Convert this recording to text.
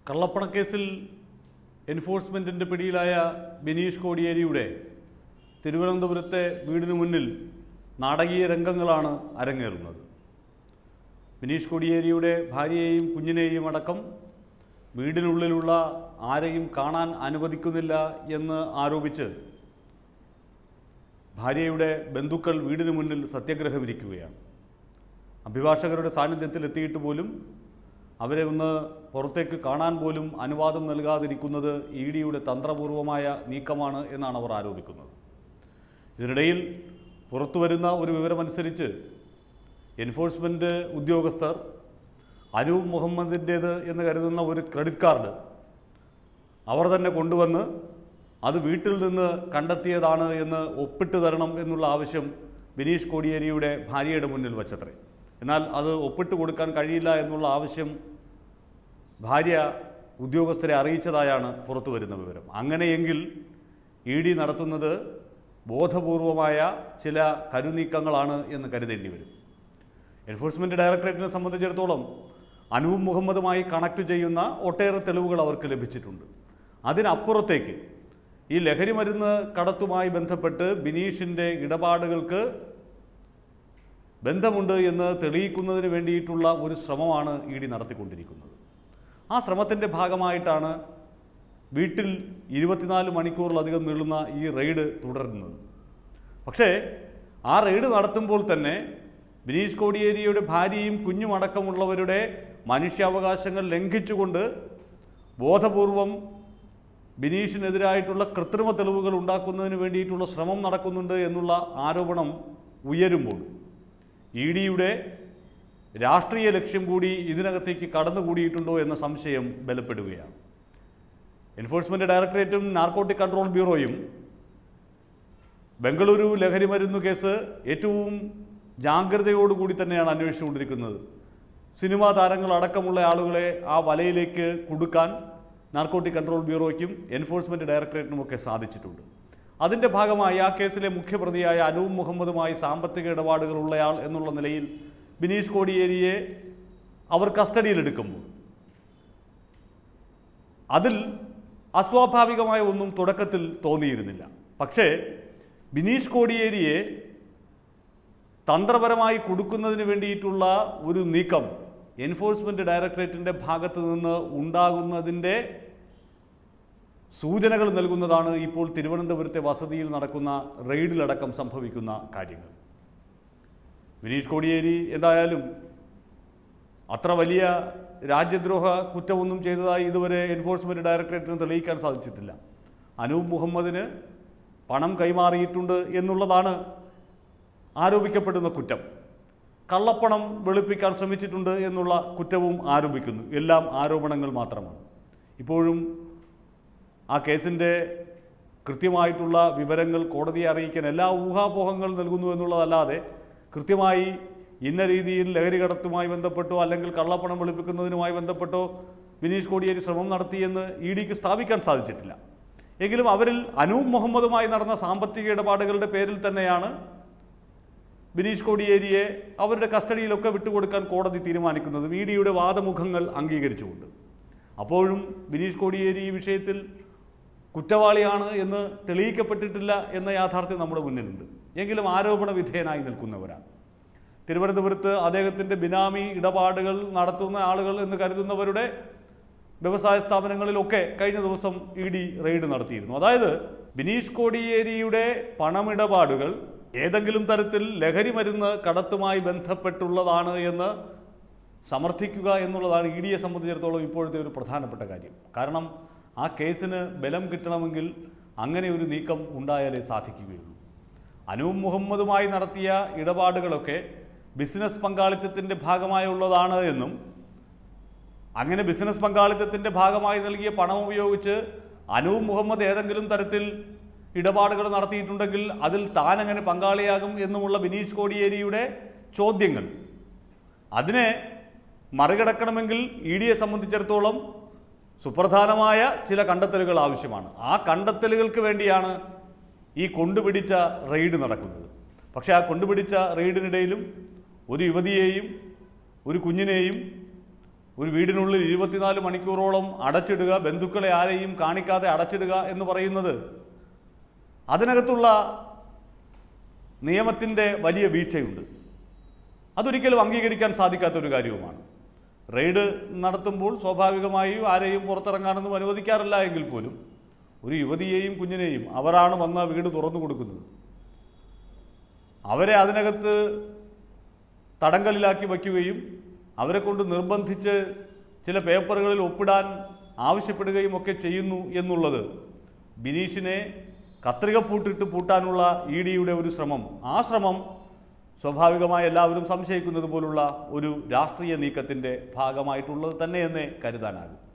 കള്ളപ്പണക്കേസിൽ എൻഫോഴ്സ്മെൻറ്റിൻ്റെ പിടിയിലായ ബിനീഷ് കോടിയേരിയുടെ തിരുവനന്തപുരത്തെ വീടിന് മുന്നിൽ നാടകീയ രംഗങ്ങളാണ് അരങ്ങേറുന്നത് ബിനീഷ് കോടിയേരിയുടെ ഭാര്യയെയും കുഞ്ഞിനെയും അടക്കം വീടിനുള്ളിലുള്ള ആരെയും കാണാൻ അനുവദിക്കുന്നില്ല എന്ന് ആരോപിച്ച് ഭാര്യയുടെ ബന്ധുക്കൾ വീടിന് മുന്നിൽ സത്യാഗ്രഹമിരിക്കുകയാണ് അഭിഭാഷകരുടെ സാന്നിധ്യത്തിൽ എത്തിയിട്ട് പോലും അവരെ ഒന്ന് പുറത്തേക്ക് കാണാൻ പോലും അനുവാദം നൽകാതിരിക്കുന്നത് ഇ ഡിയുടെ തന്ത്രപൂർവമായ നീക്കമാണ് എന്നാണ് അവർ ആരോപിക്കുന്നത് ഇതിനിടയിൽ പുറത്തുവരുന്ന ഒരു വിവരമനുസരിച്ച് എൻഫോഴ്സ്മെൻറ്റ് ഉദ്യോഗസ്ഥർ അനൂപ് മുഹമ്മദിൻ്റേത് എന്ന് കരുതുന്ന ഒരു ക്രെഡിറ്റ് കാർഡ് അവർ തന്നെ കൊണ്ടുവന്ന് അത് വീട്ടിൽ നിന്ന് കണ്ടെത്തിയതാണ് എന്ന് ഒപ്പിട്ട് തരണം എന്നുള്ള ആവശ്യം ബിനീഷ് കോടിയേരിയുടെ ഭാര്യയുടെ മുന്നിൽ വച്ചത്രേ എന്നാൽ അത് ഒപ്പിട്ട് കൊടുക്കാൻ കഴിയില്ല എന്നുള്ള ആവശ്യം ഭാര്യ ഉദ്യോഗസ്ഥരെ അറിയിച്ചതായാണ് പുറത്തു വരുന്ന വിവരം അങ്ങനെയെങ്കിൽ ഇ ഡി നടത്തുന്നത് ബോധപൂർവമായ ചില കരുനീക്കങ്ങളാണ് എന്ന് കരുതേണ്ടി വരും എൻഫോഴ്സ്മെൻറ്റ് ഡയറക്ടറേറ്റിനെ സംബന്ധിച്ചിടത്തോളം അനൂപ് മുഹമ്മദുമായി കണക്ട് ചെയ്യുന്ന ഒട്ടേറെ തെളിവുകൾ അവർക്ക് ലഭിച്ചിട്ടുണ്ട് അതിനപ്പുറത്തേക്ക് ഈ ലഹരി മരുന്ന് കടത്തുമായി ബന്ധപ്പെട്ട് ബിനീഷിൻ്റെ ഇടപാടുകൾക്ക് ബന്ധമുണ്ട് എന്ന് തെളിയിക്കുന്നതിന് വേണ്ടിയിട്ടുള്ള ഒരു ശ്രമമാണ് ഇ ഡി നടത്തിക്കൊണ്ടിരിക്കുന്നത് ആ ശ്രമത്തിൻ്റെ ഭാഗമായിട്ടാണ് വീട്ടിൽ ഇരുപത്തിനാല് മണിക്കൂറിലധികം നീളുന്ന ഈ റെയ്ഡ് തുടരുന്നത് പക്ഷേ ആ റെയ്ഡ് നടത്തുമ്പോൾ തന്നെ ബിനീഷ് കോടിയേരിയുടെ ഭാര്യയും കുഞ്ഞും അടക്കമുള്ളവരുടെ മനുഷ്യാവകാശങ്ങൾ ലംഘിച്ചുകൊണ്ട് ബോധപൂർവം ബിനീഷിനെതിരായിട്ടുള്ള കൃത്രിമ തെളിവുകൾ ഉണ്ടാക്കുന്നതിന് വേണ്ടിയിട്ടുള്ള ശ്രമം നടക്കുന്നുണ്ട് എന്നുള്ള ആരോപണം ഉയരുമ്പോൾ ഇ ഡിയുടെ രാഷ്ട്രീയ ലക്ഷ്യം കൂടി ഇതിനകത്തേക്ക് കടന്നുകൂടിയിട്ടുണ്ടോ എന്ന സംശയം ബലപ്പെടുകയാണ് എൻഫോഴ്സ്മെൻറ്റ് ഡയറക്ടറേറ്റും നാർക്കോട്ടിക് കൺട്രോൾ ബ്യൂറോയും ബംഗളൂരു ലഹരി മരുന്ന് കേസ് ഏറ്റവും ജാഗ്രതയോടുകൂടി തന്നെയാണ് അന്വേഷിച്ചുകൊണ്ടിരിക്കുന്നത് സിനിമാ താരങ്ങൾ അടക്കമുള്ള ആളുകളെ ആ വലയിലേക്ക് കുടുക്കാൻ നാർക്കോട്ടിക് കൺട്രോൾ ബ്യൂറോയ്ക്കും എൻഫോഴ്സ്മെൻറ്റ് ഡയറക്ടറേറ്റിനുമൊക്കെ സാധിച്ചിട്ടുണ്ട് അതിൻ്റെ ഭാഗമായി ആ കേസിലെ മുഖ്യപ്രതിയായ അനൂപ് മുഹമ്മദുമായി സാമ്പത്തിക ഇടപാടുകൾ ഉള്ളയാൾ എന്നുള്ള നിലയിൽ ബിനീഷ് കോടിയേരിയെ അവർ കസ്റ്റഡിയിലെടുക്കുമ്പോൾ അതിൽ അസ്വാഭാവികമായ ഒന്നും തുടക്കത്തിൽ തോന്നിയിരുന്നില്ല പക്ഷേ ബിനീഷ് കോടിയേരിയെ തന്ത്രപരമായി കൊടുക്കുന്നതിന് വേണ്ടിയിട്ടുള്ള ഒരു നീക്കം എൻഫോഴ്സ്മെൻറ്റ് ഡയറക്ടറേറ്റിൻ്റെ ഭാഗത്ത് നിന്ന് ഉണ്ടാകുന്നതിൻ്റെ സൂചനകൾ നൽകുന്നതാണ് ഇപ്പോൾ തിരുവനന്തപുരത്തെ വസതിയിൽ നടക്കുന്ന റെയ്ഡിലടക്കം സംഭവിക്കുന്ന കാര്യങ്ങൾ വിനീഷ് കോടിയേരി എന്തായാലും അത്ര വലിയ രാജ്യദ്രോഹ കുറ്റമൊന്നും ചെയ്തതായി ഇതുവരെ എൻഫോഴ്സ്മെൻറ്റ് ഡയറക്ടറേറ്റിന് തെളിയിക്കാൻ സാധിച്ചിട്ടില്ല അനൂപ് മുഹമ്മദിന് പണം കൈമാറിയിട്ടുണ്ട് എന്നുള്ളതാണ് ആരോപിക്കപ്പെടുന്ന കുറ്റം കള്ളപ്പണം വെളുപ്പിക്കാൻ ശ്രമിച്ചിട്ടുണ്ട് എന്നുള്ള കുറ്റവും ആരോപിക്കുന്നു എല്ലാം ആരോപണങ്ങൾ മാത്രമാണ് ഇപ്പോഴും ആ കേസിൻ്റെ കൃത്യമായിട്ടുള്ള വിവരങ്ങൾ കോടതിയെ അറിയിക്കാൻ എല്ലാ ഊഹാപോഹങ്ങൾ നൽകുന്നു എന്നുള്ളതല്ലാതെ കൃത്യമായി ഇന്ന രീതിയിൽ ലഹരി കടത്തുമായി ബന്ധപ്പെട്ടോ അല്ലെങ്കിൽ കള്ളപ്പണം വെളുപ്പിക്കുന്നതിനുമായി ബന്ധപ്പെട്ടോ ബിനീഷ് കോടിയേരി ശ്രമം നടത്തിയെന്ന് ഇ ഡിക്ക് സ്ഥാപിക്കാൻ സാധിച്ചിട്ടില്ല എങ്കിലും അവരിൽ അനൂപ് മുഹമ്മദുമായി നടന്ന സാമ്പത്തിക ഇടപാടുകളുടെ പേരിൽ തന്നെയാണ് ബിനീഷ് കോടിയേരിയെ അവരുടെ കസ്റ്റഡിയിലൊക്കെ വിട്ടുകൊടുക്കാൻ കോടതി തീരുമാനിക്കുന്നതും ഇ ഡിയുടെ വാദമുഖങ്ങൾ അംഗീകരിച്ചുകൊണ്ട് അപ്പോഴും ബിനീഷ് കോടിയേരി ഈ വിഷയത്തിൽ കുറ്റവാളിയാണ് എന്ന് തെളിയിക്കപ്പെട്ടിട്ടില്ല എന്ന യാഥാർത്ഥ്യം നമ്മുടെ മുന്നിലുണ്ട് എങ്കിലും ആരോപണ വിധേയനായി നിൽക്കുന്നവരാണ് തിരുവനന്തപുരത്ത് അദ്ദേഹത്തിൻ്റെ ബിനാമി ഇടപാടുകൾ നടത്തുന്ന ആളുകൾ എന്ന് കരുതുന്നവരുടെ വ്യവസായ സ്ഥാപനങ്ങളിലൊക്കെ കഴിഞ്ഞ ദിവസം ഇ ഡി റെയ്ഡ് നടത്തിയിരുന്നു അതായത് ബിനീഷ് കോടിയേരിയുടെ പണമിടപാടുകൾ ഏതെങ്കിലും തരത്തിൽ ലഹരി മരുന്ന് കടത്തുമായി ബന്ധപ്പെട്ടുള്ളതാണ് എന്ന് സമർത്ഥിക്കുക എന്നുള്ളതാണ് ഇ ഡിയെ സംബന്ധിച്ചിടത്തോളം ഇപ്പോഴത്തെ ഒരു പ്രധാനപ്പെട്ട കാര്യം കാരണം ആ കേസിന് ബലം കിട്ടണമെങ്കിൽ അങ്ങനെ ഒരു നീക്കം ഉണ്ടായാലേ സാധിക്കുകയുള്ളൂ അനൂപ് മുഹമ്മദുമായി നടത്തിയ ഇടപാടുകളൊക്കെ ബിസിനസ് പങ്കാളിത്തത്തിൻ്റെ ഭാഗമായുള്ളതാണ് എന്നും അങ്ങനെ ബിസിനസ് പങ്കാളിത്തത്തിൻ്റെ ഭാഗമായി നൽകിയ പണം ഉപയോഗിച്ച് അനൂപ് മുഹമ്മദ് ഏതെങ്കിലും തരത്തിൽ ഇടപാടുകൾ നടത്തിയിട്ടുണ്ടെങ്കിൽ അതിൽ താൻ എങ്ങനെ പങ്കാളിയാകും എന്നുമുള്ള ബിനീഷ് കോടിയേരിയുടെ ചോദ്യങ്ങൾ അതിനെ മറികടക്കണമെങ്കിൽ ഇ ഡിയെ സംബന്ധിച്ചിടത്തോളം സുപ്രധാനമായ ചില കണ്ടെത്തലുകൾ ആവശ്യമാണ് ആ കണ്ടെത്തലുകൾക്ക് വേണ്ടിയാണ് ഈ കൊണ്ടുപിടിച്ച റെയ്ഡ് നടക്കുന്നത് പക്ഷേ ആ കൊണ്ടുപിടിച്ച റെയ്ഡിനിടയിലും ഒരു യുവതിയെയും ഒരു കുഞ്ഞിനെയും ഒരു വീടിനുള്ളിൽ ഇരുപത്തിനാല് മണിക്കൂറോളം അടച്ചിടുക ബന്ധുക്കളെ ആരെയും കാണിക്കാതെ അടച്ചിടുക എന്ന് പറയുന്നത് അതിനകത്തുള്ള നിയമത്തിൻ്റെ വലിയ വീഴ്ചയുണ്ട് അതൊരിക്കലും അംഗീകരിക്കാൻ സാധിക്കാത്ത ഒരു കാര്യവുമാണ് റെയ്ഡ് നടത്തുമ്പോൾ സ്വാഭാവികമായും ആരെയും പുറത്തിറങ്ങാനൊന്നും അനുവദിക്കാറില്ല എങ്കിൽ പോലും ഒരു യുവതിയെയും കുഞ്ഞിനെയും അവരാണ് വന്ന വീട് തുറന്നു കൊടുക്കുന്നത് അവരെ അതിനകത്ത് തടങ്കലിലാക്കി വയ്ക്കുകയും അവരെ കൊണ്ട് നിർബന്ധിച്ച് ചില പേപ്പറുകളിൽ ഒപ്പിടാൻ ആവശ്യപ്പെടുകയും ഒക്കെ ചെയ്യുന്നു എന്നുള്ളത് ബിനീഷിനെ കത്രിക പൂട്ടിട്ട് പൂട്ടാനുള്ള ഇ ഡിയുടെ ഒരു ശ്രമം ആ ശ്രമം സ്വാഭാവികമായി എല്ലാവരും സംശയിക്കുന്നത് പോലുള്ള ഒരു രാഷ്ട്രീയ നീക്കത്തിൻ്റെ ഭാഗമായിട്ടുള്ളത് തന്നെയെന്നേ കരുതാനാകും